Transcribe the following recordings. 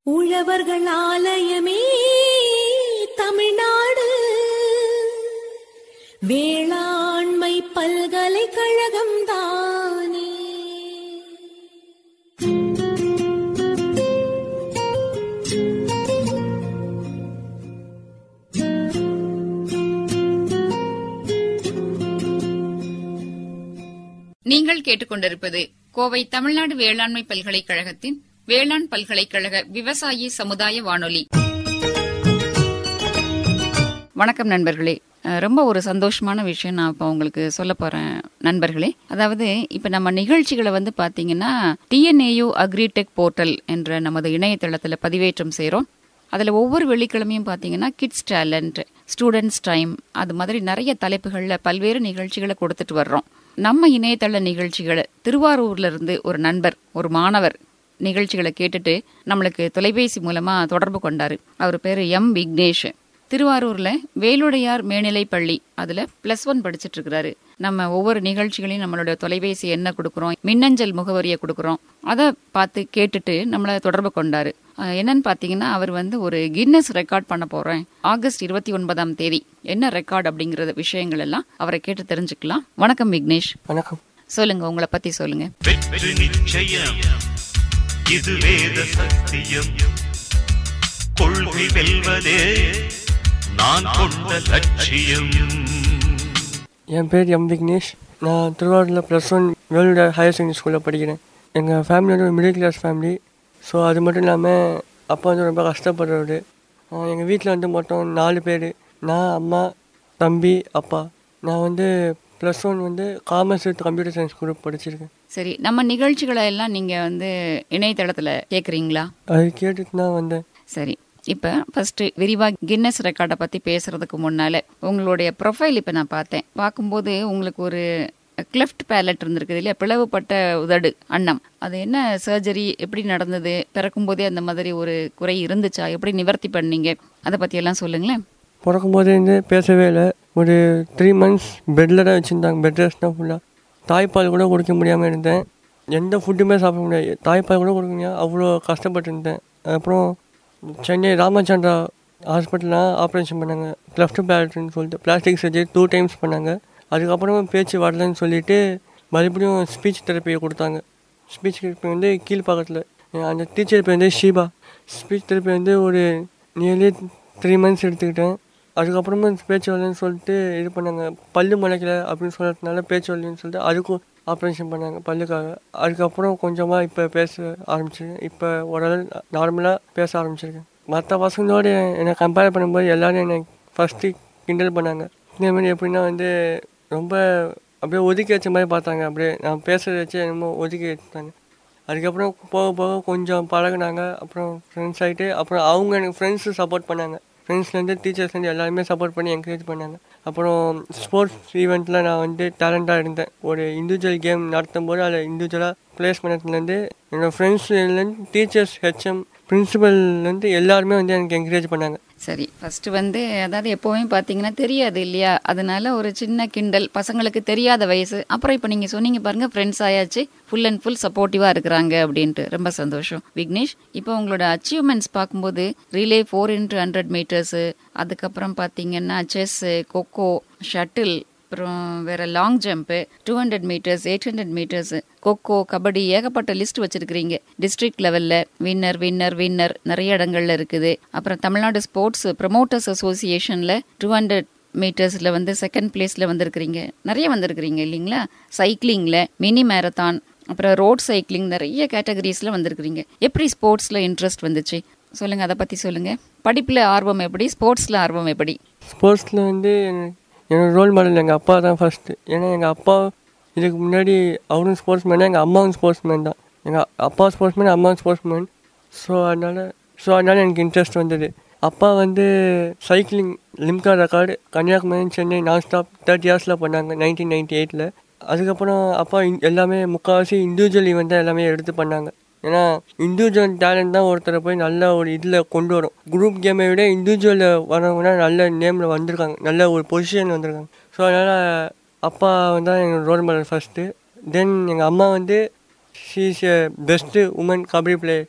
உழவர்கள் ஆலயமே தமிழ்நாடு வேளாண்மை பல்கலைக்கழகம் தானே நீங்கள் கேட்டுக்கொண்டிருப்பது கோவை தமிழ்நாடு வேளாண்மை பல்கலைக்கழகத்தின் வேளாண் பல்கலைக்கழக விவசாயி சமுதாய வானொலி வணக்கம் நண்பர்களே அஹ், ரொம்ப ஒரு சந்தோஷமான விஷயம் நான் இப்போ உங்களுக்கு சொல்ல போறேன் நண்பர்களே அதாவது இப்போ நம்ம நிகழ்ச்சிகளை வந்து பாத்தீங்கன்னா டிஎன்ஏயு அக்ரிடெக் போர்ட்டல் என்ற நமது இணையதளத்துல பதிவேற்றம் செய்றோம் அதில் ஒவ்வொரு வெள்ளிக்கிழமையும் பார்த்தீங்கன்னா கிட்ஸ் டேலண்ட் ஸ்டூடெண்ட்ஸ் டைம் அது மாதிரி நிறைய தலைப்புகளில் பல்வேறு நிகழ்ச்சிகளை கொடுத்துட்டு வர்றோம் நம்ம இணையதள நிகழ்ச்சிகளை திருவாரூர்ல இருந்து ஒரு நண்பர் ஒரு மாணவர் நிகழ்ச்சிகளை கேட்டுட்டு நம்மளுக்கு தொலைபேசி மூலமா தொடர்பு கொண்டாரு அவர் பேரு எம் விக்னேஷ் திருவாரூர்ல வேலுடையார் மேல்நிலை பள்ளி அதுல பிளஸ் ஒன் படிச்சிட்டு இருக்கிறாரு நம்ம ஒவ்வொரு நிகழ்ச்சிகளையும் நம்மளோட தொலைபேசி என்ன கொடுக்குறோம் மின்னஞ்சல் முகவரியை கொடுக்குறோம் அதை பார்த்து கேட்டுட்டு நம்மள தொடர்பு கொண்டாரு அஹ் என்னன்னு பாத்தீங்கன்னா அவர் வந்து ஒரு கின்னஸ் ரெக்கார்ட் பண்ண போறேன் ஆகஸ்ட் இருபத்தி ஒன்பதாம் தேதி என்ன ரெக்கார்ட் அப்படிங்கறது விஷயங்கள் எல்லாம் அவரை கேட்டு தெரிஞ்சுக்கலாம் வணக்கம் விக்னேஷ் வணக்கம் சொல்லுங்க உங்களை பத்தி சொல்லுங்க வெற்றி நிச்சயம் இது வேத சத்தியம் கொள்கை வெல்வதே நான் கொண்ட லட்சியம் என் பேர் எம் விக்னேஷ் நான் திருவாரூரில் ப்ளஸ் ஒன் வேலுட ஹையர் செகண்டரி ஸ்கூலில் படிக்கிறேன் எங்கள் ஃபேமிலி வந்து ஒரு மிடில் கிளாஸ் ஃபேமிலி ஸோ அது மட்டும் இல்லாமல் அப்பா வந்து ரொம்ப கஷ்டப்படுறவர் எங்கள் வீட்டில் வந்து மொத்தம் நாலு பேர் நான் அம்மா தம்பி அப்பா நான் வந்து ப்ளஸ் ஒன் வந்து commerce with computer science group படிச்சிருக்கேன் சரி நம்ம நிகழ்ச்சிகளை எல்லாம் நீங்க வந்து இணையதளத்துல கேக்குறீங்களா அது கேட்டுட்டு தான் வந்தேன் சரி இப்ப ஃபர்ஸ்ட் விரிவா கின்னஸ் ரெக்கார்டை பத்தி பேசுறதுக்கு முன்னால உங்களுடைய ப்ரொஃபைல் இப்ப நான் பார்த்தேன் பார்க்கும்போது உங்களுக்கு ஒரு கிளெஃப்ட் பேலட் இருந்திருக்குது இல்லையா பிளவுபட்ட உதடு அன்னம் அது என்ன சர்ஜரி எப்படி நடந்தது பிறக்கும் போதே அந்த மாதிரி ஒரு குறை இருந்துச்சா எப்படி நிவர்த்தி பண்ணீங்க அதை பத்தி எல்லாம் சொல்லுங்களேன் பிறக்கும் போதேருந்து பேசவே இல்லை ஒரு த்ரீ மந்த்ஸ் பெட்டில் தான் வச்சுருந்தாங்க பெட் ரெஸ்ட் தான் ஃபுல்லாக தாய்ப்பால் கூட குடிக்க முடியாமல் இருந்தேன் எந்த ஃபுட்டுமே சாப்பிட முடியாது தாய்ப்பால் கூட கொடுக்க முடியாது அவ்வளோ கஷ்டப்பட்டு இருந்தேன் அப்புறம் சென்னை ராமச்சந்திரா ஹாஸ்பிட்டலில் ஆப்ரேஷன் பண்ணாங்க லெஃப்ட் பேலட்னு சொல்லிட்டு பிளாஸ்டிக் சர்ஜரி டூ டைம்ஸ் பண்ணாங்க அதுக்கப்புறமா பேச்சு வரலன்னு சொல்லிட்டு மறுபடியும் ஸ்பீச் தெரப்பி கொடுத்தாங்க ஸ்பீச் தெரப்பி வந்து கீழ்ப்பாக்கத்தில் அந்த டீச்சர் பேர் வந்து ஷீபா ஸ்பீச் தெரப்பி வந்து ஒரு நியர்லி த்ரீ மந்த்ஸ் எடுத்துக்கிட்டேன் அதுக்கப்புறமா பேச்சு வரலன்னு சொல்லிட்டு இது பண்ணாங்க பல்லு முளைக்கல அப்படின்னு சொல்கிறதுனால பேச்சு வரலன்னு சொல்லிட்டு அதுக்கும் ஆப்ரேஷன் பண்ணாங்க பல்லுக்காக அதுக்கப்புறம் கொஞ்சமாக இப்போ பேச ஆரம்பிச்சிருக்கேன் இப்போ ஓரளவு நார்மலாக பேச ஆரம்பிச்சிருக்கேன் மற்ற பசங்களோட என்னை கம்பேர் பண்ணும்போது எல்லாரும் என்னை ஃபஸ்ட்டு கிண்டல் பண்ணாங்க இதே மாதிரி எப்படின்னா வந்து ரொம்ப அப்படியே ஒதுக்கி வச்ச மாதிரி பார்த்தாங்க அப்படியே நான் பேசுறத வச்சு என்னமோ ஒதுக்கி வச்சுட்டாங்க அதுக்கப்புறம் போக போக கொஞ்சம் பழகுனாங்க அப்புறம் ஃப்ரெண்ட்ஸ் ஆகிட்டு அப்புறம் அவங்க எனக்கு ஃப்ரெண்ட்ஸு சப்போர்ட் பண்ணாங்க ஃப்ரெண்ட்ஸ்லேருந்து டீச்சர்ஸ்லேருந்து எல்லாருமே சப்போர்ட் பண்ணி என்கரேஜ் பண்ணாங்க அப்புறம் ஸ்போர்ட்ஸ் ஈவெண்ட்டில் நான் வந்து டேலண்டாக இருந்தேன் ஒரு இண்டிவிஜுவல் கேம் நடத்தும் போது அதில் இண்டிவிஜுவலாக ப்ளேஸ் பண்ணதுலேருந்து என்னோடய ஃப்ரெண்ட்ஸ்லேருந்து டீச்சர்ஸ் ஹெச்எம் பிரின்சிபல்லேருந்து எல்லாருமே வந்து எனக்கு என்கரேஜ் பண்ணாங்க சரி ஃபர்ஸ்ட் வந்து அதாவது எப்பவுமே பாத்தீங்கன்னா தெரியாது இல்லையா அதனால ஒரு சின்ன கிண்டல் பசங்களுக்கு தெரியாத வயசு அப்புறம் இப்போ நீங்க சொன்னீங்க பாருங்க ஃப்ரெண்ட்ஸ் ஆயாச்சு ஃபுல் அண்ட் ஃபுல் சப்போர்ட்டிவா இருக்கிறாங்க அப்படின்ட்டு ரொம்ப சந்தோஷம் விக்னேஷ் இப்போ உங்களோட அச்சீவ்மெண்ட்ஸ் பார்க்கும்போது relay four into hundred metres அதுக்கப்புறம் பார்த்தீங்கன்னா செஸ் கொக்கோ ஷட்டில் அப்புறம் வேற long jump two hundred metres eight hundred metres kho kho kabaddi ஏகப்பட்ட லிஸ்ட் வச்சிருக்கிறீங்க டிஸ்ட்ரிக்ட் லெவல்ல வின்னர் வின்னர் வின்னர் நிறைய இடங்கள்ல இருக்குது அப்புறம் தமிழ்நாடு ஸ்போர்ட்ஸ் ப்ரமோட்டர்ஸ் அசோசியேஷன்ல டூ ஹண்ட்ரட் மீட்டர்ஸ்ல வந்து செகண்ட் பிளேஸ்ல வந்திருக்கிறீங்க நிறைய வந்திருக்கிறீங்க இல்லைங்களா சைக்கிளிங்ல மினி மேரத்தான் அப்புறம் ரோட் சைக்கிளிங் நிறைய கேட்டகரிஸ்ல வந்திருக்கிறீங்க எப்படி ஸ்போர்ட்ஸ்ல இன்ட்ரெஸ்ட் வந்துச்சு சொல்லுங்க அதை பத்தி சொல்லுங்க படிப்புல ஆர்வம் எப்படி ஸ்போர்ட்ஸ்ல ஆர்வம் எப்படி ஸ்போர்ட்ஸில் வந்து எனக்கு என்னோட ரோல் மாடல் எங்கள் அப்பா தான் ஃபஸ்ட்டு ஏன்னா எங்கள் அப்பா இதுக்கு முன்னாடி அவரும் ஸ்போர்ட்ஸ் மேன் எங்கள் அம்மாவும் ஸ்போர்ட்ஸ் மேன் தான் எங்கள் அப்பா ஸ்போர்ட்ஸ் மேன் அம்மாவும் ஸ்போர்ட்ஸ் மேன் ஸோ அதனால் ஸோ அதனால் எனக்கு இன்ட்ரெஸ்ட் வந்தது அப்பா வந்து cycling Limca record Kanyakumari Chennai non stop thirty இயர்ஸில் பண்ணாங்க நைன்டீன் நைன்டி எயிட்டில் அதுக்கப்புறம் அப்பா இன்- எல்லாமே முக்கால்வாசி இண்டிவிஜுவல் ஈவெண்ட் தான் எல்லாமே எடுத்து பண்ணாங்க ஏன்னா இண்டிவிஜுவல் டேலண்ட் தான் ஒருத்தரை போய் நல்ல ஒரு இதில் கொண்டு வரும் குரூப் கேமை விட இண்டிவிஜுவலில் வரவங்கன்னா நல்ல நேமில் வந்திருக்காங்க நல்ல ஒரு பொசிஷன் வந்திருக்காங்க ஸோ அதனால் அப்பா வந்து எங்கள் ரோல் மாடல் ஃபஸ்ட்டு தென் எங்கள் அம்மா வந்து she is a best woman kabaddi player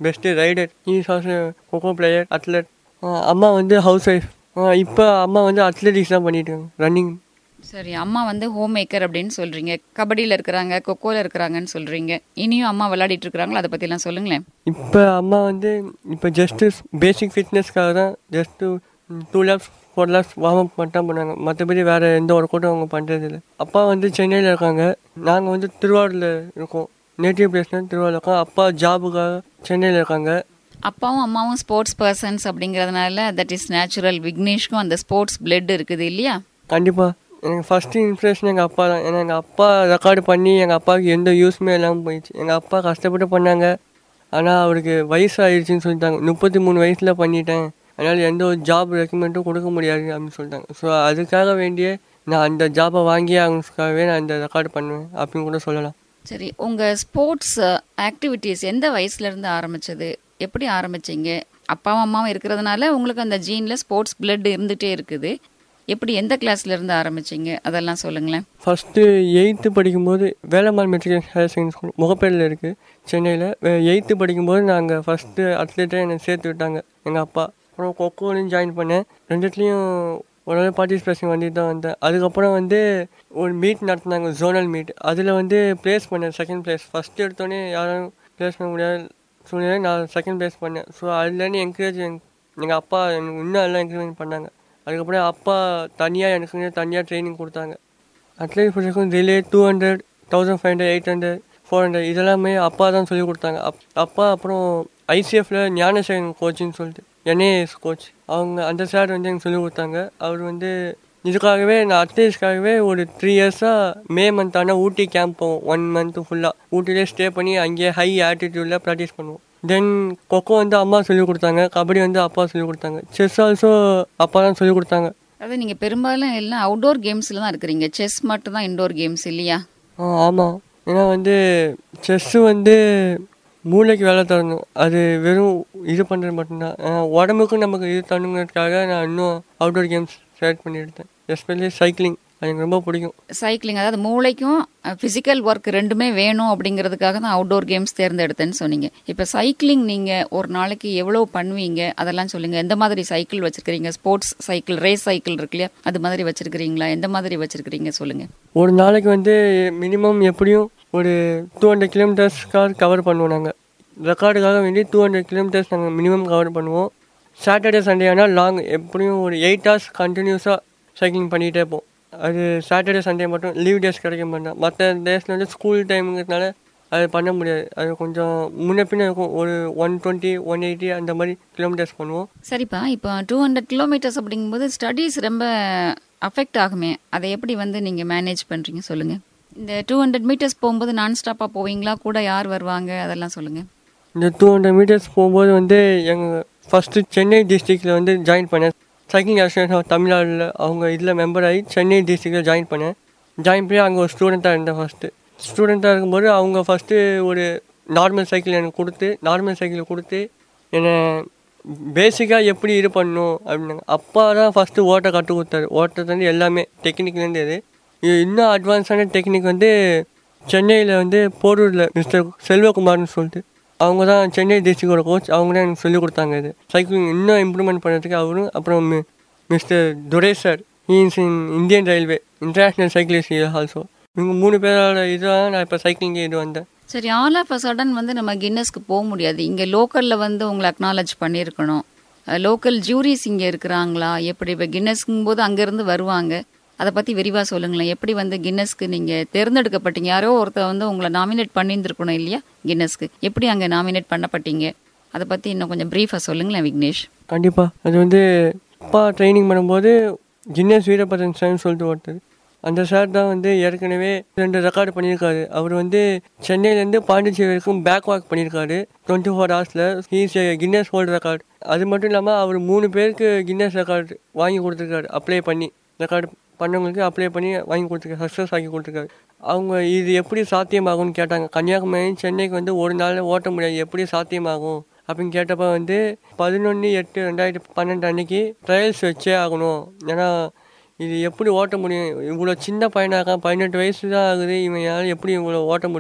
best raider is also kho kho player athlete அம்மா வந்து ஹவுஸ் ஒய்ஃப் இப்போ அம்மா வந்து அத்லெட்டிக்ஸ் தான் பண்ணிட்டு இருக்காங்க ரன்னிங் சரி அம்மா வந்து ஹோம் மேக்கர் அப்படின்னு சொல்றீங்க கபடியில் இருக்கிறாங்க கொக்கோல இருக்கிறாங்கன்னு சொல்றீங்க இனியும் அம்மா விளையாடிட்டு இருக்கிறாங்களா அதை பற்றிலாம் சொல்லுங்களேன் இப்போ அம்மா வந்து இப்போ ஜஸ்ட்டு பேசிக் ஃபிட்னஸ்க்காக தான் just two laps four laps warm up மட்டும் பண்ணாங்க மற்றபடி வேறு எந்த ஒர்க் அவுட்டும் அவங்க பண்ணுறது இல்லை அப்பா வந்து சென்னையில் இருக்காங்க நாங்கள் வந்து திருவாரூரில் இருக்கோம் நேட்டிவ் பிளேஸ்னால் திருவாரூர் இருக்கோம் அப்பா ஜாபுக்காக சென்னையில் இருக்காங்க அப்பாவும் அம்மாவும் ஸ்போர்ட்ஸ் பர்சன்ஸ் அப்படிங்கிறதுனால தட் இஸ் நேச்சுரல் விக்னேஷ்க்கும் அந்த ஸ்போர்ட்ஸ் பிளட் இருக்குது இல்லையா கண்டிப்பாக எனக்கு ஃபஸ்ட்டு இன்ஸ்பிரேஷன் எங்கள் அப்பா தான் ஏன்னா எங்கள் அப்பா ரெக்கார்டு பண்ணி எங்கள் அப்பாவுக்கு எந்த யூஸுமே இல்லாமல் போயிடுச்சு எங்கள் அப்பா கஷ்டப்பட்டு பண்ணாங்க ஆனால் அவருக்கு வயசு ஆயிடுச்சுன்னு சொல்லிட்டாங்க முப்பத்தி மூணு வயசில் பண்ணிட்டேன் அதனால் எந்த ஒரு ஜாப் ரெக்கமெண்ட்டும் கொடுக்க முடியாது அப்படின்னு சொல்லிட்டாங்க ஸோ அதுக்காக வேண்டிய நான் அந்த ஜாபை வாங்கி அவங்களுக்காகவே நான் இந்த ரெக்கார்டு பண்ணுவேன் அப்படின்னு கூட சொல்லலாம் சரி உங்கள் ஸ்போர்ட்ஸ் ஆக்டிவிட்டீஸ் எந்த வயசுலேருந்து ஆரம்பிச்சது எப்படி ஆரம்பிச்சீங்க அப்பாவும் அம்மாவும் இருக்கிறதுனால உங்களுக்கு அந்த ஜீனில் ஸ்போர்ட்ஸ் பிளட் இருந்துகிட்டே இருக்குது எப்படி எந்த கிளாஸ்ல இருந்து ஆரம்பிச்சீங்க அதெல்லாம் சொல்லுங்களேன் ஃபஸ்ட்டு எயித்து படிக்கும்போது Velammal matriculation higher secondary school முகப்பேரில் இருக்குது சென்னையில் எயித்து படிக்கும்போது நாங்கள் ஃபஸ்ட்டு அத்லெட்டாக என்னை சேர்த்து விட்டாங்க எங்கள் அப்பா அப்புறம் கொக்கோலையும் ஜாயின் பண்ணேன் ரெண்டுத்துலேயும் ஓரளவு பார்ட்டிசிபேஷன் வந்துட்டு தான் வந்தேன் அதுக்கப்புறம் வந்து ஒரு மீட் நடத்தினாங்க ஜோனல் மீட் அதில் வந்து ப்ளேஸ் பண்ணேன் செகண்ட் ப்ளேஸ் ஃபஸ்ட்டு எடுத்தோடனே யாரும் ப்ளேஸ் பண்ண முடியாத சூழ்நிலை நான் செகண்ட் ப்ளேஸ் பண்ணேன் ஸோ அதுலேருந்து என்கரேஜ் எங்கள் அப்பா எனக்கு இன்னும் எல்லாம் என்கரேஜ் பண்ணாங்க அதுக்கப்புறம் அப்பா தனியாக எனக்கு தனியாக ட்ரைனிங் கொடுத்தாங்க athlete position relay two hundred thousand five hundred eight hundred four hundred இதெல்லாமே அப்பா தான் சொல்லி கொடுத்தாங்க அப் அப்பா அப்புறம் ஐசிஎஃப்ல ஞானசேகரன் கோச்சின்னு சொல்லிட்டு என்ஏஎஸ் கோச் அவங்க அந்த சார் வந்து எனக்கு சொல்லி கொடுத்தாங்க அவர் வந்து இதுக்காகவே நான் அத்லெட்ஸ்க்காகவே ஒரு த்ரீ இயர்ஸாக மே மந்த் ஆனால் ஊட்டி கேம்ப் போவோம் ஒன் மந்த்து ஃபுல்லாக ஊட்டிலே ஸ்டே பண்ணி அங்கேயே ஹை ஆட்டிடியூடில் ப்ராக்டிஸ் பண்ணுவோம் தென் கொக்கோ வந்து அம்மா சொல்லி கொடுத்தாங்க கபடி வந்து அப்பா சொல்லி கொடுத்தாங்க செஸ் ஆல்சோ அப்பா தான் சொல்லி கொடுத்தாங்க அதாவது நீங்கள் பெரும்பாலும் எல்லாம் அவுட்டோர் கேம்ஸில் தான் இருக்கிறீங்க செஸ் மட்டும் தான் இண்டோர் கேம்ஸ் இல்லையா ஆ ஆமாம் ஏன்னா வந்து செஸ்ஸு வந்து மூளைக்கு வேலை தரணும் அது வெறும் இது பண்ணுறது மட்டும்தான் ஆ, உடம்புக்கும் நமக்கு இது தரணுங்கிறதுக்காக நான் இன்னும் அவுட்டோர் கேம்ஸ் செலக்ட் பண்ணி எடுத்தேன் எஸ்பெஷலி சைக்கிளிங் அது எனக்கு ரொம்ப பிடிக்கும் சைக்கிளிங் அதாவது மூளைக்கும் ஃபிசிக்கல் ஒர்க் ரெண்டுமே வேணும் அப்படிங்கிறதுக்காக தான் அவுட்டோர் கேம்ஸ் தேர்ந்தெடுத்தேன்னு சொன்னீங்க இப்போ சைக்கிளிங் நீங்கள் ஒரு நாளைக்கு எவ்வளோ பண்ணுவீங்க அதெல்லாம் சொல்லுங்க எந்த மாதிரி சைக்கிள் வச்சிருக்கிறீங்க ஸ்போர்ட்ஸ் சைக்கிள் ரேஸ் சைக்கிள் இருக்கு இல்லையா அது மாதிரி வச்சிருக்கிறீங்களா எந்த மாதிரி வச்சிருக்கிறீங்க சொல்லுங்க ஒரு நாளைக்கு வந்து மினிமம் எப்படியும் ஒரு டூ ஹண்ட்ரட் கிலோமீட்டர்ஸ்க்காக கவர் பண்ணுவோம் நாங்கள் ரெக்கார்டுக்காக வேண்டி டூ ஹண்ட்ரட் கிலோமீட்டர்ஸ் நாங்கள் மினிமம் கவர் பண்ணுவோம் சாட்டர்டே சண்டே ஆனால் லாங் எப்படியும் ஒரு எயிட் ஹவர்ஸ் கண்டினியூஸாக சைக்கிளிங் பண்ணிகிட்டே இருப்போம் அது சாட்டர்டே சண்டே மட்டும் லீவ் டேஸ் கிடைக்க மாட்டேன் மற்ற டேஸில் வந்து ஸ்கூல் டைமுங்கிறதுனால அது பண்ண முடியாது அது கொஞ்சம் முன்ன பின்ன இருக்கும் ஒரு ஒன் டுவெண்ட்டி ஒன் எயிட்டி அந்த மாதிரி கிலோமீட்டர்ஸ் பண்ணுவோம் சரிப்பா இப்போ டூ ஹண்ட்ரட் கிலோமீட்டர்ஸ் அப்படிங்கும்போது ஸ்டடீஸ் ரொம்ப அஃபெக்ட் ஆகுமே அதை எப்படி வந்து நீங்கள் மேனேஜ் பண்ணுறீங்க சொல்லுங்கள் இந்த டூ ஹண்ட்ரட் மீட்டர்ஸ் போகும்போது நான் ஸ்டாப்பாக போவீங்களா கூட யார் வருவாங்க அதெல்லாம் சொல்லுங்கள் இந்த டூ ஹண்ட்ரட் மீட்டர்ஸ் போகும்போது வந்து எங்கள் ஃபஸ்ட்டு சென்னை டிஸ்ட்ரிக்டில் வந்து ஜாயின் பண்ணேன் சைக்கிளிங் அசோசியேஷன் ஆஃப் தமிழ்நாடுல அவங்க இதில் மெம்பர் ஆகி சென்னை டிஸ்ட்ரிக்டில் ஜாயின் பண்ணேன் ஜாயின் பண்ணி அங்கே ஒரு ஸ்டூடெண்ட்டாக இருந்தேன் ஃபஸ்ட்டு ஸ்டூடெண்ட்டாக இருக்கும்போது அவங்க ஃபஸ்ட்டு ஒரு நார்மல் சைக்கிள் எனக்கு கொடுத்து நார்மல் சைக்கிள் கொடுத்து என்னை பேசிக்காக எப்படி இது பண்ணணும் அப்படின்னாங்க அப்பா தான் ஃபஸ்ட்டு ஓட்ட கற்றுக் கொடுத்தாரு ஓட்டத்துலேருந்து எல்லாமே டெக்னிக்லேருந்து இது இது இன்னும் அட்வான்ஸான டெக்னிக் வந்து சென்னையில் வந்து போரூரில் மிஸ்டர் செல்வகுமார்னு சொல்லிட்டு அவங்க தான் சென்னை டிஸ்ட்ரிக்டோட கோச் அவங்க தான் எனக்கு சொல்லிக் கொடுத்தாங்க இது சைக்கிளிங் இன்னும் இம்ப்ரூவ்மெண்ட் பண்ணுறதுக்கு அவரும் அப்புறம் மி- மிஸ்டர் துரை சார் இன்ஸ் in Indian railway international cyclist also இவங்க மூணு பேரோட இதாக நான் இப்போ சைக்கிளிங் இது வந்தேன் சரி ஆல் ஆஃப் அ சடன் வந்து நம்ம கின்னஸ்க்கு போக முடியாது இங்கே லோக்கலில் வந்து உங்களை அக்னாலஜ் பண்ணியிருக்கணும் லோக்கல் ஜூரிஸ் இங்கே இருக்கிறாங்களா எப்படி இப்போ கின்னஸ்க்கும் போது அங்கேருந்து வருவாங்க அதை பற்றி விரிவாக சொல்லுங்களேன் எப்படி வந்து கின்னஸ்க்கு நீங்கள் தேர்ந்தெடுக்கப்பட்டீங்க யாரோ ஒருத்தர் வந்து உங்களை நாமினேட் பண்ணியிருந்துருக்கணும் இல்லையா கின்னஸ்க்கு எப்படி அங்கே நாமினேட் பண்ணப்பட்டீங்க அதை பற்றி இன்னும் கொஞ்சம் ப்ரீஃபாக சொல்லுங்களேன் விக்னேஷ் கண்டிப்பாக அது வந்து அப்பா ட்ரைனிங் பண்ணும்போது கின்னஸ் வீரபதன் சார்னு சொல்லிட்டு ஒருத்தர் அந்த சார் தான் வந்து ஏற்கனவே ரெண்டு ரெக்கார்டு பண்ணியிருக்காரு அவர் வந்து சென்னையிலேருந்து பாண்டிச்சேரி வரைக்கும் பேக் வாக் பண்ணியிருக்காரு டுவெண்ட்டி ஃபோர் ஹவர்ஸில் ஹீஸ் கின்னஸ் வேர்ல்டு ரெக்கார்டு அது மட்டும் இல்லாமல் அவர் மூணு பேருக்கு கின்னஸ் ரெக்கார்டு வாங்கி கொடுத்துருக்காரு அப்ளை பண்ணி ரெக்கார்டு பண்ணவங்களுக்கு அப்ளை பண்ணி வாங்கி கொடுத்துருக்காரு சக்ஸஸ் ஆக்கி கொடுத்துருக்காரு அவங்க இது எப்படி சாத்தியமாகும்னு கேட்டாங்க கன்னியாகுமரி சென்னைக்கு வந்து ஒரு நாளில் ஓட்ட முடியாது எப்படி சாத்தியமாகும் அப்படின்னு கேட்டப்ப வந்து பதினொன்று எட்டு ரெண்டாயிரத்தி பன்னெண்டு அன்னைக்கு ட்ரையல்ஸ் வச்சே ஆகணும் ஏன்னா இது எப்படி ஓட்ட முடியும் இவ்வளோ சின்ன பையனாக பதினெட்டு வயசு தான் ஆகுது இவன் யாரும் எப்படி இவ்வளோ ஓட்ட முடியும்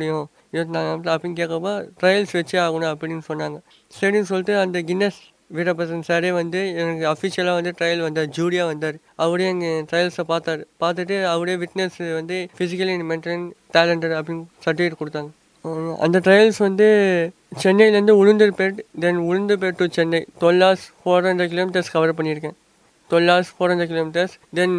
இருபத்தி நாலு நேரத்தில் அப்படின்னு கேட்கப்போ ட்ரையல்ஸ் வச்சே ஆகணும் அப்படின்னு சொன்னாங்க சரின்னு சொல்லிட்டு அந்த கின்னஸ் வீரபத்ரன் சாரே வந்து எனக்கு அஃபிஷியலாக வந்து ட்ரையல் வந்தார் ஜூடியாக வந்தார் அவரே எங்கள் ட்ரையல்ஸை பார்த்தாரு பார்த்துட்டு அவரே விட்னஸ் வந்து ஃபிசிக்கலி அண்ட் மென்டல் டேலண்டட் அப்படின்னு சர்டிஃபிகேட் கொடுத்தாங்க உம், அந்த ட்ரையல்ஸ் வந்து சென்னையிலேருந்து Ulundurpet then Ulundurpet to Chennai twelve hours four hundred kilometres cover பண்ணியிருக்கேன் twelve hours four hundred kilometres then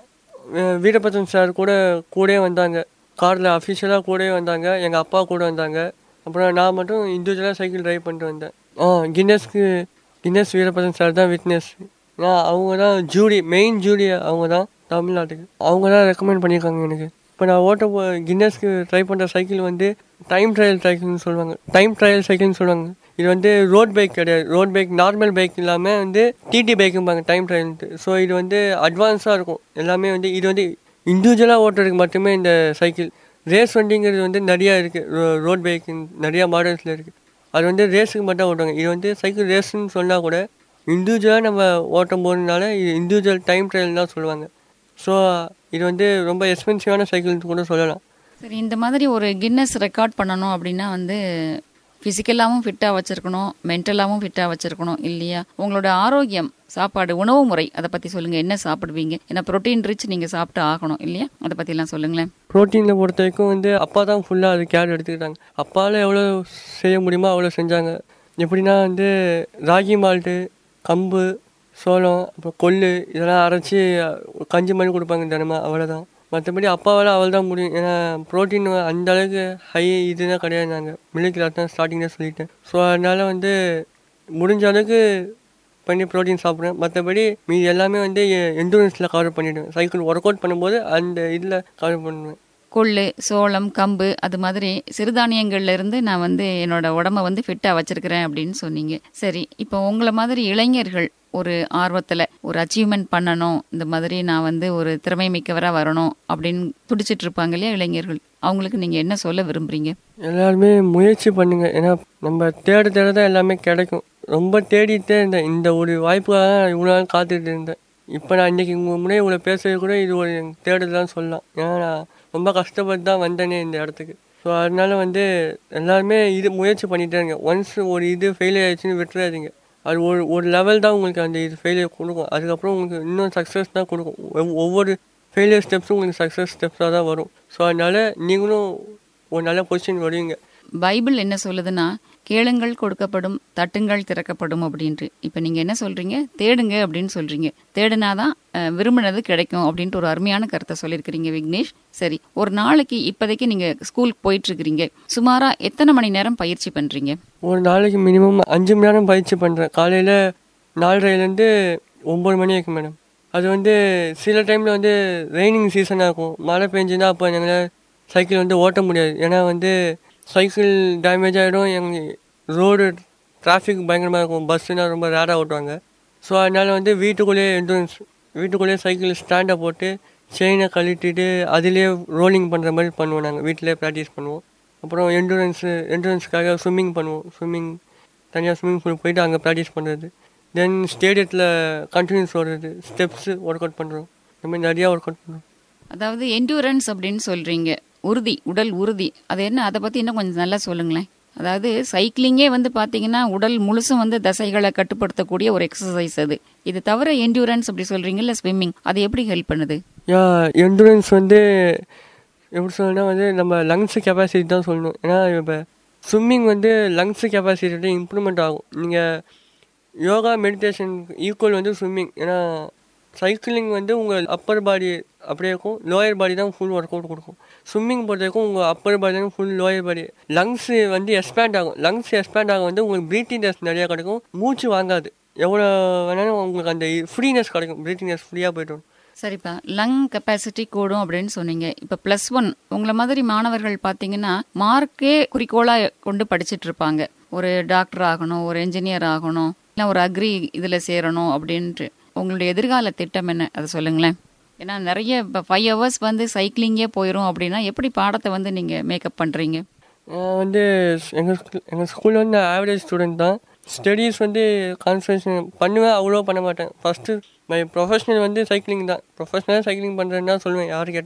Veerabhadran sir கூட கூடயே வந்தாங்க காரில் அஃபிஷியலாக கூடவே வந்தாங்க எங்கள் அப்பா கூட வந்தாங்க அப்புறம் நான் மட்டும் இண்டிவிஜுவலாக சைக்கிள் டிரைவ் பண்ணிட்டு வந்தேன் ஆ கின்னஸ்க்கு கின்னஸ் வீரபத்ரன் சார் தான் விட்னஸ் நான் அவங்க தான் ஜூரி மெயின் ஜூரி அவங்க தான் தமிழ்நாட்டுக்கு அவங்க தான் ரெக்கமெண்ட் பண்ணியிருக்காங்க எனக்கு இப்போ நான் ஓட்ட போ கின்னஸ்க்கு ட்ரை பண்ணுற சைக்கிள் வந்து டைம் ட்ரையல் சைக்கிள்னு சொல்லுவாங்க டைம் ட்ரையல் சைக்கிள்னு சொல்லுவாங்க இது வந்து ரோட் பைக் கிடையாது ரோட் பைக் நார்மல் பைக் இல்லாமல் வந்து டிடி பைக்கும்பாங்க டைம் ட்ரையல்ன்ட்டு ஸோ இது வந்து அட்வான்ஸாக இருக்கும் எல்லாமே வந்து இது வந்து இண்டிவிஜுவலாக ஓட்டுறதுக்கு மட்டுமே இந்த சைக்கிள் ரேஸ் வண்டிங்கிறது வந்து நிறையா இருக்குது ரோட் பைக் நிறையா மாடல்ஸில் இருக்குது அது வந்து ரேஸுக்கு மட்டும் ஓட்டுவாங்க இது வந்து சைக்கிள் ரேஸ்ன்னு சொன்னால் கூட இண்டிவிஜுவலாக நம்ம ஓட்டும் போகிறதுனால இது இண்டிவிஜுவல் டைம் ட்ரையல் தான் சொல்லுவாங்க ஸோ இது வந்து ரொம்ப எக்ஸ்பென்சிவான சைக்கிள்னு கூட சொல்லலாம் சரி இந்த மாதிரி ஒரு கின்னஸ் ரெக்கார்ட் பண்ணணும் அப்படின்னா வந்து ஃபிசிக்கலாகவும் ஃபிட்டாக வச்சுருக்கணும் மென்டலாகவும் ஃபிட்டாக வச்சுருக்கணும் இல்லையா உங்களோட ஆரோக்கியம் சாப்பாடு உணவு முறை அதை பற்றி சொல்லுங்கள் என்ன சாப்பிடுவீங்க ஏன்னா ப்ரோட்டீன் ரிச் நீங்கள் சாப்பிட்டு ஆகணும் இல்லையா அதை பற்றிலாம் சொல்லுங்களேன் ப்ரோட்டீனில் பொறுத்த வரைக்கும் வந்து அப்பா தான் ஃபுல்லாக அது கேர் எடுத்துக்கிட்டாங்க அப்பாவில் எவ்வளோ செய்ய முடியுமோ அவ்வளோ செஞ்சாங்க எப்படின்னா வந்து ராகி மால்ட்டு கம்பு சோளம் அப்புறம் கொள்ளு இதெல்லாம் அரைச்சி கஞ்சி மாதிரி கொடுப்பாங்க தினமும் அவ்வளோதான் மற்றபடி அப்பாவால் அவள் தான் முடியும் ஏன்னா ப்ரோட்டீன் அந்த அளவுக்கு ஹை இதுதான் கிடையாது நாங்கள் மிடில் கிளாஸ் தான் ஸ்டார்டிங்கில் சொல்லிட்டேன் ஸோ அதனால் வந்து முடிஞ்ச அளவுக்கு பண்ணி ப்ரோட்டீன் சாப்பிட்றேன் மற்றபடி மீதி எல்லாமே வந்து எண்டூரன்ஸில் கவர் பண்ணிவிடுவேன் சைக்கிள் ஒர்க் அவுட் பண்ணும்போது அந்த இதில் கவர் பண்ணுவேன் கொள்ளு சோளம் கம்பு அது மாதிரி சிறுதானியங்கள்ல இருந்து நான் வந்து என்னோட உடம்ப வந்து ஃபிட்டாக வச்சிருக்கிறேன் அப்படின்னு சொன்னீங்க சரி இப்போ உங்களை மாதிரி இளைஞர்கள் ஒரு ஆர்வத்தில் ஒரு அச்சீவ்மெண்ட் பண்ணணும் இந்த மாதிரி நான் வந்து ஒரு திறமை மிக்கவராக வரணும் அப்படின்னு துடிச்சிட்டு இருப்பாங்க இல்லையா இளைஞர்கள் அவங்களுக்கு நீங்கள் என்ன சொல்ல விரும்புறீங்க எல்லாருமே முயற்சி பண்ணுங்க ஏன்னா நம்ம தேட தேட தான் எல்லாமே கிடைக்கும் ரொம்ப தேடிட்டே இருந்தேன் இந்த ஒரு வாய்ப்புக்காக தான் இவ்வளோ நாள் காத்துட்டு இருந்தேன் இப்போ நான் இன்னைக்கு உங்கள் முன்னாடி இவ்வளோ பேசுறது கூட இது ஒரு தேடுதல் தான் சொல்லலாம் ஏன்னா நான் ரொம்ப கஷ்டப்பட்டு தான் வந்தேனே இந்த இடத்துக்கு ஸோ அதனால வந்து எல்லாருமே இது முயற்சி பண்ணிட்டே இருங்க ஒன்ஸ் ஒரு இது ஃபெயிலியர் ஆயிடுச்சுன்னு விட்டுறாதீங்க அது ஒரு ஒரு லெவல் தான் உங்களுக்கு அந்த இது ஃபெயிலியர் கொடுக்கும் அதுக்கப்புறம் உங்களுக்கு இன்னும் சக்ஸஸ் தான் கொடுக்கும் ஒவ்- ஒவ்வொரு ஃபெயிலியர் ஸ்டெப்ஸும் உங்களுக்கு சக்ஸஸ் ஸ்டெப்ஸாக தான் வரும் ஸோ அதனால நீங்களும் ஒரு நல்ல பொசிஷன் வருவீங்க பைபிள் என்ன சொல்லுதுன்னா கேளுங்கள் கொடுக்கப்படும் தட்டுங்கள் திறக்கப்படும் அப்படின்ட்டு இப்போ நீங்கள் என்ன சொல்கிறீங்க தேடுங்க அப்படின்னு சொல்கிறீங்க தேடுனாதான் அஹ், விரும்பினது கிடைக்கும் அப்படின்ட்டு ஒரு அருமையான கருத்தை சொல்லியிருக்கிறீங்க விக்னேஷ் சரி ஒரு நாளைக்கு இப்போதைக்கு நீங்கள் ஸ்கூலுக்கு போயிட்டுருக்கிறீங்க சுமாராக எத்தனை மணி நேரம் பயிற்சி பண்ணுறீங்க ஒரு நாளைக்கு மினிமம் அஞ்சு மணி நேரம் பயிற்சி பண்ணுறேன் காலையில் நாலரைலேருந்து ஒம்பது மணி வரைக்கும் மேடம் அது வந்து சில டைமில் வந்து ரெய்னிங் சீசனாக இருக்கும் மழை பெஞ்சுன்னா அப்போ எங்களால் சைக்கிள் வந்து ஓட்ட முடியாது ஏன்னா வந்து சைக்கிள் டேமேஜ் ஆகிடும் எங்கள் ரோடு டிராஃபிக் பயங்கரமாக இருக்கும் பஸ்ஸுனால் ரொம்ப ரேராக ஓட்டுவாங்க ஸோ அதனால் வந்து வீட்டுக்குள்ளேயே என்ட்ரன்ஸ் வீட்டுக்குள்ளேயே சைக்கிள் ஸ்டாண்டை போட்டு செயினை கழட்டிட்டு அதுலேயே ரோலிங் பண்ணுற மாதிரி பண்ணுவோம் நாங்கள் வீட்டிலே ப்ராக்டிஸ் பண்ணுவோம் அப்புறம் என்ட்ரன்ஸு என்ட்ரன்ஸ்க்காக ஸ்விம்மிங் பண்ணுவோம் ஸ்விம்மிங் தனியாக ஸ்விம்மிங் பூல் போயிட்டு அங்கே ப்ராக்டிஸ் பண்ணுறது தென் ஸ்டேடியத்தில் கண்டினியூஸ் ஓடுறது ஸ்டெப்ஸு ஒர்க் அவுட் பண்ணுறோம் இந்த மாதிரி நிறையா ஒர்க் அவுட் பண்ணுறோம் அதாவது என்டூரன்ஸ் அப்படின்னு சொல்கிறீங்க உறுதி உடல் உறுதி அது என்ன அதை பற்றி இன்னும் கொஞ்சம் நல்லா சொல்லுங்களேன் அதாவது சைக்கிளிங்கே வந்து பார்த்தீங்கன்னா உடல் முழுசும் வந்து தசைகளை கட்டுப்படுத்தக்கூடிய ஒரு எக்ஸசைஸ் அது இது தவிர என்டூரன்ஸ் அப்படி சொல்கிறீங்கல்ல ஸ்விம்மிங் அது எப்படி ஹெல்ப் பண்ணுது யா என்ட்ரன்ஸ் வந்து எப்படி சொல்லணும்னா வந்து நம்ம லங்ஸ் கெப்பாசிட்டி தான் சொல்லணும் ஏன்னா இப்போ ஸ்விம்மிங் வந்து லங்ஸ் கெப்பாசிட்டி இம்ப்ரூவ்மெண்ட் ஆகும் நீங்கள் யோகா மெடிடேஷன் ஈக்குவல் வந்து ஸ்விம்மிங் ஏன்னா சைக்கிளிங் வந்து உங்கள் அப்பர் பாடி அப்படியே இருக்கும் லோயர் பாடி தான் ஃபுல் ஒர்க் அவுட் கொடுக்கும் ஸ்விம்மிங் பொறுத்த வரைக்கும் உங்கள் அப்பர் பாடி தான் ஃபுல் லோயர் பாடி லங்ஸ் வந்து எக்ஸ்பேண்ட் ஆகும் லங்ஸ் எக்ஸ்பேண்ட் ஆக வந்து உங்களுக்கு ப்ரீத்திங்னஸ் நிறையா கிடைக்கும் மூச்சு வாங்காது எவ்வளோ வேணாலும் உங்களுக்கு அந்த ஃப்ரீனஸ் கிடைக்கும் ப்ரீத்திங்னஸ் ஃப்ரீயாக போய்ட்டு வரும். சரிப்பா லங் கெப்பாசிட்டி கூடும் அப்படின்னு சொன்னீங்க இப்போ ப்ளஸ் ஒன் உங்களை மாதிரி மாணவர்கள் பார்த்தீங்கன்னா மார்க்கே குறிக்கோளாக கொண்டு படிச்சுட்டு இருப்பாங்க ஒரு டாக்டர் ஆகணும் ஒரு என்ஜினியர் ஆகணும் இல்லை ஒரு அக்ரி இதில் சேரணும் அப்படின்ட்டு உங்களுடைய எதிர்கால திட்டம் என்ன அதை சொல்லுங்களேன் ஏன்னா நிறைய இப்போ ஃபைவ் ஹவர்ஸ் வந்து சைக்கிளிங்கே போயிடும் அப்படின்னா எப்படி பாடத்தை வந்து நீங்கள் மேக்கப் பண்ணுறீங்க நான் வந்து எங்கள் ஸ்கூல் எங்கள் ஸ்கூலில் வந்து ஆவரேஜ் ஸ்டூடெண்ட் தான் ஸ்டடீஸ் வந்து கான்சன்ட்ரேஷன் பண்ணுவேன் அவ்வளோ பண்ண மாட்டேன் ஃபஸ்ட்டு மை ப்ரொஃபஷனல் வந்து சைக்கிளிங் தான் ப்ரொஃபஷனலாக சைக்கிளிங் பண்ணுறேன்னு தான் சொல்லுவேன் யார் கேட்டாலும்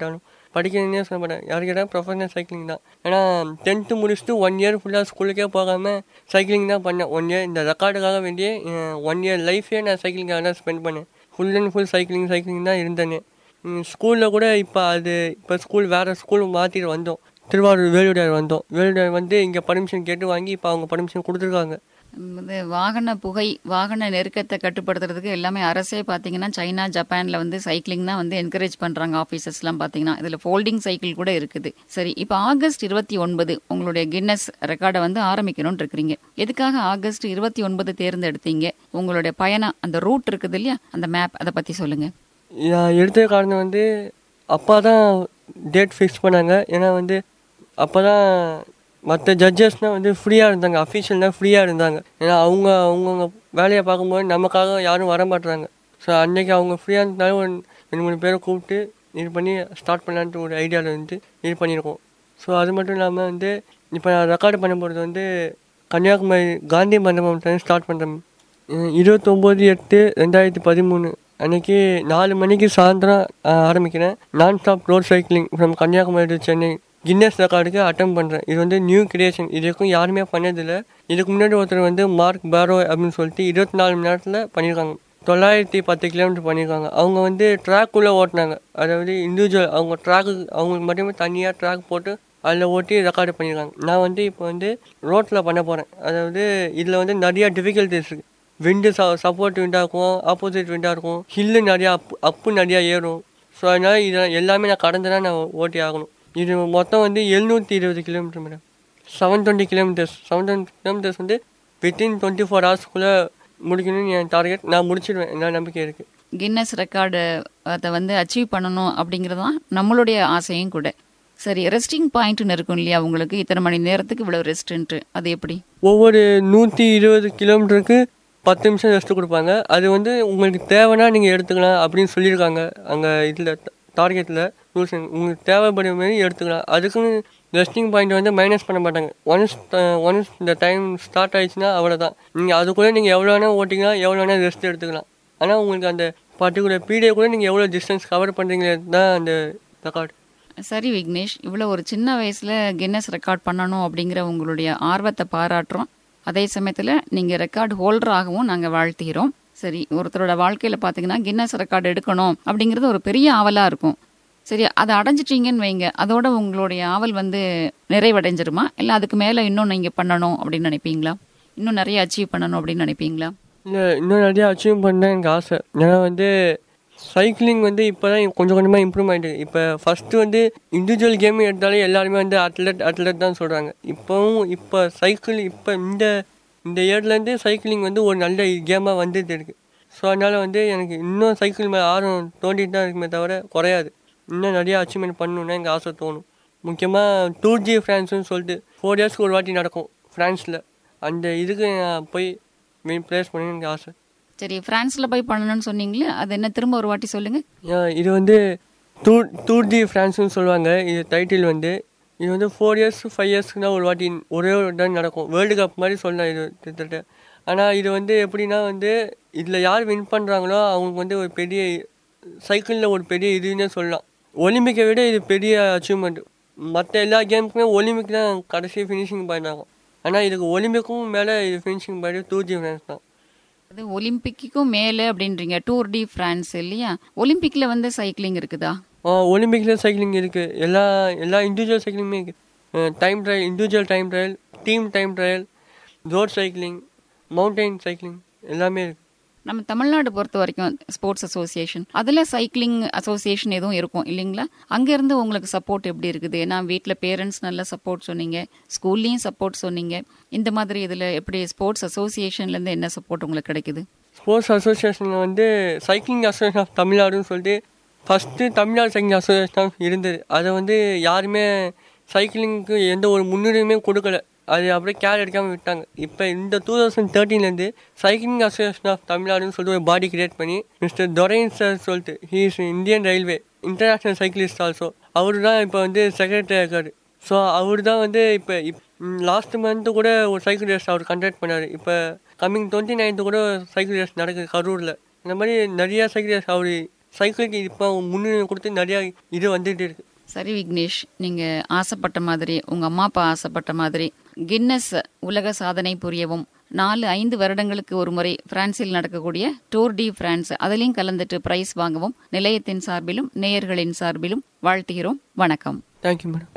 படிக்கிறதுனே சொல்ல மாட்டேன் யார் கேட்டால் ப்ரொஃபஷனல் சைக்கிளிங் தான் ஏன்னா டென்த்து முடிச்சுட்டு ஒன் இயர் ஃபுல்லாக ஸ்கூலுக்கே போகாமல் சைக்கிளிங் தான் பண்ணேன் ஒன் இயர் இந்த ரெக்கார்டுக்காக வேண்டிய ஒன் இயர் லைஃபே நான் சைக்கிளிங்காக தான் ஸ்பெண்ட் பண்ணேன் full and full cycling cycling தான் இருந்தேனே ஸ்கூலில் கூட இப்போ அது இப்போ ஸ்கூல் வேறு ஸ்கூல் மாற்றிட்டு வந்தோம் திருவாரூர் வேலுடையார் வந்தோம் வேலுடையார் வந்து இங்கே பர்மிஷன் கேட்டு வாங்கி இப்போ அவங்க பர்மிஷன் கொடுத்துருக்காங்க வந்து வாகன புகை வாகன நெருக்கத்தை கட்டுப்படுத்துறதுக்கு எல்லாமே அரசே பார்த்தீங்கன்னா சைனா ஜப்பானில் வந்து சைக்கிளிங் தான் வந்து என்கரேஜ் பண்ணுறாங்க ஆஃபீஸர்ஸ்லாம் பார்த்தீங்கன்னா இதில் ஃபோல்டிங் சைக்கிள் கூட இருக்குது சரி இப்போ ஆகஸ்ட் இருபத்தி ஒன்பது உங்களுடைய கின்னஸ் ரெக்கார்டை வந்து ஆரம்பிக்கணும்னு இருக்கிறீங்க எதுக்காக ஆகஸ்ட் இருபத்தி ஒன்பது தேர்ந்தெடுத்தீங்க உங்களுடைய பயணம் அந்த ரூட் இருக்குது இல்லையா அந்த மேப் அதை பற்றி சொல்லுங்கள் நான் எடுத்த காரணம் வந்து அப்பா தான் டேட் ஃபிக்ஸ் பண்ணாங்க ஏன்னா வந்து அப்போ தான் மற்ற ஜட்ஜஸ்னால் வந்து ஃப்ரீயாக இருந்தாங்க அஃபீஷியல்னால் ஃப்ரீயாக இருந்தாங்க ஏன்னா அவங்க அவங்கவுங்க வேலையை பார்க்கும்போது நமக்காக யாரும் வர மாட்டுறாங்க ஸோ அன்னைக்கு அவங்க ஃப்ரீயாக இருந்தாலும் ஒரு ரெண்டு மூணு பேரை கூப்பிட்டு இது பண்ணி ஸ்டார்ட் பண்ணலான்ட்டு ஒரு ஐடியாவில் வந்து இது பண்ணியிருக்கோம் ஸோ அது மட்டும் இல்லாமல் வந்து இப்போ நான் ரெக்கார்டு பண்ண போகிறது வந்து கன்னியாகுமரி காந்தி மண்டபம் ஸ்டார்ட் பண்ணுறேன் இருபத்தொம்போது எட்டு ரெண்டாயிரத்தி பதிமூணு அன்னைக்கு நாலு மணிக்கு சாயந்தரம் ஆஹ், ஆரம்பிக்கிறேன் non stop road cycling from Kanyakumari to Chennai Guinness ரெக்கார்டுக்கு அட்டம் பண்ணுறேன் இது வந்து நியூ கிரியேஷன் இதுக்கும் யாருமே பண்ணதில்லை இதுக்கு முன்னாடி ஒருத்தர் வந்து மார்க் பேரோ அப்படின்னு சொல்லிட்டு இருபத்தி நாலு மணி நேரத்தில் பண்ணியிருக்காங்க தொள்ளாயிரத்தி பத்து கிலோமீட்டர் பண்ணியிருக்காங்க அவங்க வந்து ட்ராக்குள்ளே ஓட்டினாங்க அதாவது இண்டிவிஜுவல் அவங்க ட்ராக்கு அவங்களுக்கு மட்டுமே தனியாக ட்ராக் போட்டு அதில் ஓட்டி ரெக்கார்டு பண்ணியிருக்காங்க நான் வந்து இப்போ வந்து ரோட்டில் பண்ண போகிறேன் அதாவது இதில் வந்து நிறையா டிஃபிகல்ட்டிஸ் இருக்குது விண்டு ச சப்போர்ட் விண்டாக இருக்கும் ஆப்போசிட் விண்டாக இருக்கும் ஹில்லு நிறையா அப்பு அப்பு நிறையா ஏறும் ஸோ அதனால் இதை எல்லாமே நான் கடந்து தான் நான் ஓட்டி ஆகணும் இது மொத்தம் வந்து எழுநூற்றி இருபது kilometre madam seven twenty kilometres seven twenty kilometres வந்து வித்தின் டுவெண்ட்டி ஃபோர் ஹவர்ஸ்க்குள்ளே முடிக்கணும்னு என் டார்கெட் நான் முடிச்சிடுவேன் என்ன நம்பிக்கை இருக்குது கின்னஸ் ரெக்கார்டு அதை வந்து அச்சீவ் பண்ணணும் அப்படிங்கிறது தான் நம்மளுடைய ஆசையும் கூட சரி ரெஸ்டிங் பாயிண்ட்னு இருக்கும் இல்லையா உங்களுக்கு இத்தனை மணி நேரத்துக்கு இவ்வளோ ரெஸ்ட்டுன்ட்டு அது எப்படி ஒவ்வொரு நூற்றி இருபது கிலோமீட்டருக்கு பத்து நிமிஷம் ரெஸ்ட் கொடுப்பாங்க அது வந்து உங்களுக்கு தேவைன்னா நீங்கள் எடுத்துக்கலாம் அப்படின்னு சொல்லியிருக்காங்க அங்கே இதில் டார்கெட்டில் ரூல்ஸ் உங்களுக்கு தேவைப்படும் மாதிரி எடுத்துக்கலாம் அதுக்குன்னு ரெஸ்டிங் பாயிண்ட் வந்து மைனஸ் பண்ண மாட்டாங்க ஒன்ஸ் ஒன்ஸ் இந்த டைம் ஸ்டார்ட் ஆயிடுச்சுன்னா அவ்வளோதான் நீங்கள் அதுக்குள்ளே நீங்கள் எவ்வளோ வேணால் ஓட்டிக்கலாம் எவ்வளோ வேணால் ரெஸ்ட் எடுத்துக்கலாம் ஆனால் உங்களுக்கு அந்த பர்டிகுலர் பீரியட் கூட நீங்கள் எவ்வளோ டிஸ்டன்ஸ் கவர் பண்ணுறீங்களே தான் அந்த ரெக்கார்டு சரி விக்னேஷ் இவ்வளோ ஒரு சின்ன வயசில் கின்னஸ் ரெக்கார்ட் பண்ணணும் அப்படிங்கிற உங்களுடைய ஆர்வத்தை பாராட்டுறோம் அதே சமயத்தில் நீங்கள் ரெக்கார்டு ஹோல்டராகவும் நாங்கள் வாழ்த்துகிறோம் சரி ஒருத்தரோட வாழ்க்கையில் பார்த்தீங்கன்னா கின்னஸ் ரெக்கார்டு எடுக்கணும் அப்படிங்கிறது ஒரு பெரிய ஆவலாக இருக்கும் சரி அதை அடைஞ்சிட்டீங்கன்னு வைங்க அதோட உங்களுடைய ஆவல் வந்து நிறைவடைஞ்சிருமா இல்லை அதுக்கு மேலே இன்னும் நீங்கள் பண்ணணும் அப்படின்னு நினைப்பீங்களா இன்னும் நிறைய அச்சீவ் பண்ணணும் அப்படின்னு நினைப்பீங்களா இல்லை இன்னும் நிறையா அச்சீவ் பண்ண எனக்கு ஆசை ஏன்னா வந்து சைக்கிளிங் வந்து இப்போ தான் கொஞ்சம் கொஞ்சமாக இம்ப்ரூவ் ஆகிட்டு இப்போ ஃபஸ்ட்டு வந்து இண்டிவிஜுவல் கேம் எடுத்தாலே எல்லாருமே வந்து அத்லெட் அத்லெட் தான் சொல்கிறாங்க இப்போவும் இப்போ சைக்கிள் இப்போ இந்த இந்த இயர்லேருந்து சைக்கிளிங் வந்து ஒரு நல்ல கேமாக வந்துட்டு இருக்கு ஸோ அதனால் வந்து எனக்கு இன்னும் சைக்கிள் மேலே ஆர்வம் தோண்டிட்டு தான் இருக்குமே தவிர குறையாது இன்னும் நிறையா அச்சீவ்மெண்ட் பண்ணணுன்னு எனக்கு ஆசை தோணும் முக்கியமாக டூ ஜி ஃப்ரான்ஸ்னு சொல்லிட்டு ஃபோர் இயர்ஸ்க்கு ஒரு வாட்டி நடக்கும் ஃப்ரான்ஸில் அந்த இதுக்கு நான் போய் ப்ளேஸ் பண்ணணும்னு எனக்கு ஆசை சரி ஃப்ரான்ஸில் போய் பண்ணணும்னு சொன்னீங்களே அது என்ன திரும்ப ஒரு வாட்டி சொல்லுங்கள் ஆஹ் இது வந்து டூர் டூர் டி ஃப்ரான்ஸ்னு சொல்லுவாங்க இது டைட்டில் வந்து இது வந்து ஃபோர் இயர்ஸ் ஃபைவ் இயர்ஸ்க்கு தான் ஒரு வாட்டி ஒரே ஒரு டைம் நடக்கும் வேர்ல்டு கப் மாதிரி சொல்லலாம் இது கிட்டத்தட்ட ஆனால் இது வந்து எப்படின்னா வந்து இதில் யார் வின் பண்ணுறாங்களோ அவங்களுக்கு வந்து ஒரு பெரிய சைக்கிளில் ஒரு பெரிய இதுன்னே சொல்லலாம் ஒலிம்பிக்கை விட இது பெரிய அச்சீவ்மெண்ட் மற்ற எல்லா கேமுக்குமே ஒலிம்பிக் தான் கடைசி ஃபினிஷிங் பாயிண்ட் ஆகும் ஆனால் இதுக்கு ஒலிம்பிக்கும் மேலே இது finishing point tour de France தான் அது ஒலிம்பிக்குக்கும் மேலே அப்படின்றீங்க டூர் டி ஃப்ரான்ஸ் இல்லையா ஒலிம்பிக்கில் வந்து சைக்கிளிங் இருக்குதா ஒலிம்பிக்கில் சைக்கிளிங் இருக்குது எல்லா எல்லா இண்டிவிஜுவல் சைக்கிளிங்குமே இருக்குது time trial individual time trial team time trial road cycling mountain cycling எல்லாமே இருக்குது நம்ம தமிழ்நாடு பொறுத்த வரைக்கும் ஸ்போர்ட்ஸ் அசோசியேஷன் அதில் சைக்கிளிங் அசோசியேஷன் எதுவும் இருக்கும் இல்லைங்களா அங்கேருந்து உங்களுக்கு சப்போர்ட் எப்படி இருக்குது ஏன்னா வீட்டில் பேரண்ட்ஸ் நல்ல சப்போர்ட் சொன்னீங்க ஸ்கூல்லேயும் சப்போர்ட் சொன்னீங்க இந்த மாதிரி இதில் எப்படி ஸ்போர்ட்ஸ் அசோசியேஷன்லேருந்து என்ன சப்போர்ட் உங்களுக்கு கிடைக்குது ஸ்போர்ட்ஸ் அசோசியேஷனில் வந்து சைக்கிளிங் அசோசியேஷன் ஆஃப் தமிழ்நாடுன்னு சொல்லிட்டு first Tamil Nadu cycling association of இருந்தது அதை வந்து யாருமே சைக்கிளிங்க்கு எந்த ஒரு முன்னுரிமையுமே கொடுக்கல அது அப்படியே கேர் எடுக்காமல் விட்டாங்க இப்போ இந்த டூ தௌசண்ட் தேர்ட்டீன்லேருந்து சைக்கிளிங் அசோசியேஷன் ஆஃப் தமிழ்நாடுன்னு சொல்லிட்டு ஒரு பாடி கிரியேட் பண்ணி மிஸ்டர் துரைன் சார் சொல்லிட்டு he is Indian railway international cyclist also அவர் தான் இப்போ வந்து செக்ரட்டரியாக இருக்காரு ஸோ அவர் தான் வந்து இப்போ இப் லாஸ்ட் மந்த்து கூட ஒரு சைக்கிள் ரேஸ் அவர் கண்டக்ட் பண்ணார் இப்போ கம்மிங் டுவெண்ட்டி நைன்த்து கூட சைக்கிள் ரேஸ் நடக்குது கரூரில் இந்த மாதிரி நிறையா சைக்கிள் ரேஸ் அவர் சைக்கிளுக்கு இப்போ முன்னுரிமை கொடுத்து நிறையா இது வந்துகிட்டு இருக்கு சரி விக்னேஷ் நீங்க ஆசைப்பட்ட மாதிரி உங்க அம்மா அப்பா ஆசைப்பட்ட மாதிரி கின்னஸ் உலக சாதனை புரியவும் நாலு ஐந்து வருடங்களுக்கு ஒரு முறை பிரான்சில் நடக்கக்கூடிய டோர் டி பிரான்ஸ் அதிலையும் கலந்துட்டு பிரைஸ் வாங்கவும் நிலையத்தின் சார்பிலும் நேயர்களின் சார்பிலும் வாழ்த்துகிறோம் வணக்கம் தேங்க்யூ மேடம்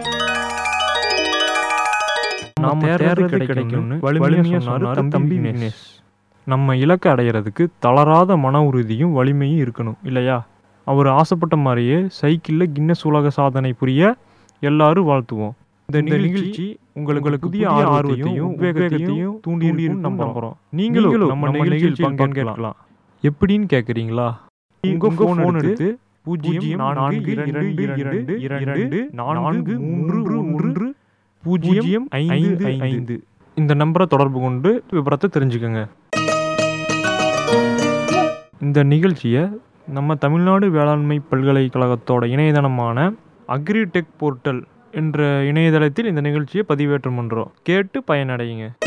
நாம தேர்றது கிடைக்கும்னு வலிமையா சொன்னாரு தம்பி விக்னேஷ் நம்ம இலக்கை அடையிறதுக்கு தளராத மன உறுதியும் வலிமையும் இருக்கணும் இல்லையா அவர் ஆசைப்பட்ட மாதிரியே சைக்கிளில் கின்னஸ் உலக சாதனை புரிய எல்லாரும் வாழ்த்துவோம் இந்த நிகழ்ச்சி உங்களுக்கு புதிய ஆர்வத்தையும் உத்வேகத்தையும் தூண்டியிருக்கும் நம்புறோம் நீங்களும் நம்ம நிகழ்ச்சியில் பங்கேற்கலாம் எப்படின்னு கேக்குறீங்களா உங்க போன் எடுத்து பூஜ்ஜியம் நான்கு இரண்டு இரண்டு இரண்டு நான்கு மூன்று மூன்று பூஜ்ஜியம் ஐந்து ஐந்து இந்த நம்பரை தொடர்பு கொண்டு விவரத்தை தெரிஞ்சுக்கோங்க இந்த நிகழ்ச்சியை நம்ம தமிழ்நாடு வேளாண்மை பல்கலைக்கழகத்தோட இணையதளமான அக்ரிடெக் போர்ட்டல் என்ற இணையதளத்தில் இந்த நிகழ்ச்சியை பதிவேற்றம் பண்ணுறோம் கேட்டு பயனடையுங்க